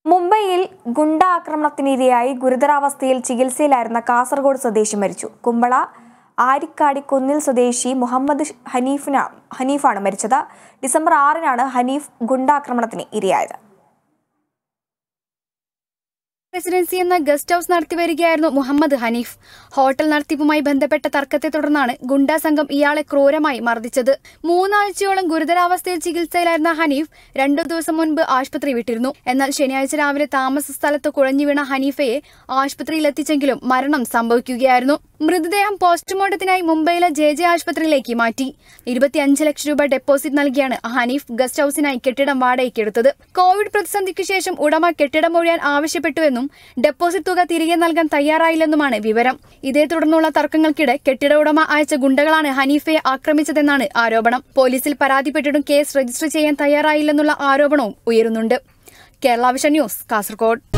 മുംബൈയിൽ ഗുണ്ട ആക്രമണത്തിനിരയായി ഗുരുതരാവസ്ഥയിൽ ചികിത്സയിലായിരുന്ന കാസർഗോഡ് സ്വദേശി മരിച്ചു കുമ്പള ആരിക്കാടി കുന്നിൽ സ്വദേശി മുഹമ്മദ് ഹനീഫിന ഹനീഫാണ് മരിച്ചത് ഡിസംബർ ആറിനാണ് ഹനീഫ് ഗുണ്ടാക്രമണത്തിന് ഇരയായത് റെസിഡൻസി എന്ന ഗസ്റ്റ് ഹൌസ് നടത്തിവരികയായിരുന്നു മുഹമ്മദ് ഹനീഫ് ഹോട്ടൽ നടത്തിപ്പുമായി ബന്ധപ്പെട്ട തർക്കത്തെ തുടർന്നാണ് ഗുണ്ടാ സംഘം ഇയാളെ ക്രൂരമായി മർദ്ദിച്ചത് മൂന്നാഴ്ചയോളം ഗുരുതരാവസ്ഥയിൽ ചികിത്സയിലായിരുന്ന ഹനീഫ് രണ്ടു ദിവസം മുൻപ് ആശുപത്രി വിട്ടിരുന്നു എന്നാൽ ശനിയാഴ്ച രാവിലെ താമസ സ്ഥലത്ത് കുഴഞ്ഞു വീണ ഹനീഫയെ ആശുപത്രിയിൽ എത്തിച്ചെങ്കിലും മരണം സംഭവിക്കുകയായിരുന്നു മൃതദേഹം പോസ്റ്റ്മോർട്ടത്തിനായി മുംബൈയിലെ ജെ ജെ ആശുപത്രിയിലേക്ക് മാറ്റി ഇരുപത്തിയഞ്ച് ലക്ഷം രൂപ ഡെപ്പോസിറ്റ് നൽകിയാണ് ഹനീഫ് ഗസ്റ്റ് ഹൌസിനായി കെട്ടിടം വാടകയ്ക്കെടുത്തത് കോവിഡ് പ്രതിസന്ധിക്ക് ശേഷം ഉടമ കെട്ടിടം ഒഴിയാൻ ആവശ്യപ്പെട്ടുവെന്നും ഡെപ്പോസിറ്റ് തുക തിരികെ നൽകാൻ തയ്യാറായില്ലെന്നുമാണ് വിവരം ഇതേ തുടർന്നുള്ള തർക്കങ്ങൾക്കിടെ കെട്ടിട ഉടമ അയച്ച ഗുണ്ടകളാണ് ഹനീഫയെ ആക്രമിച്ചതെന്നാണ് ആരോപണം പോലീസിൽ പരാതിപ്പെട്ടിട്ടും കേസ് രജിസ്റ്റർ ചെയ്യാൻ തയ്യാറായില്ലെന്നുള്ള ആരോപണവും ഉയരുന്നുണ്ട് കേരള വിഷൻ ന്യൂസ് കാസർഗോഡ്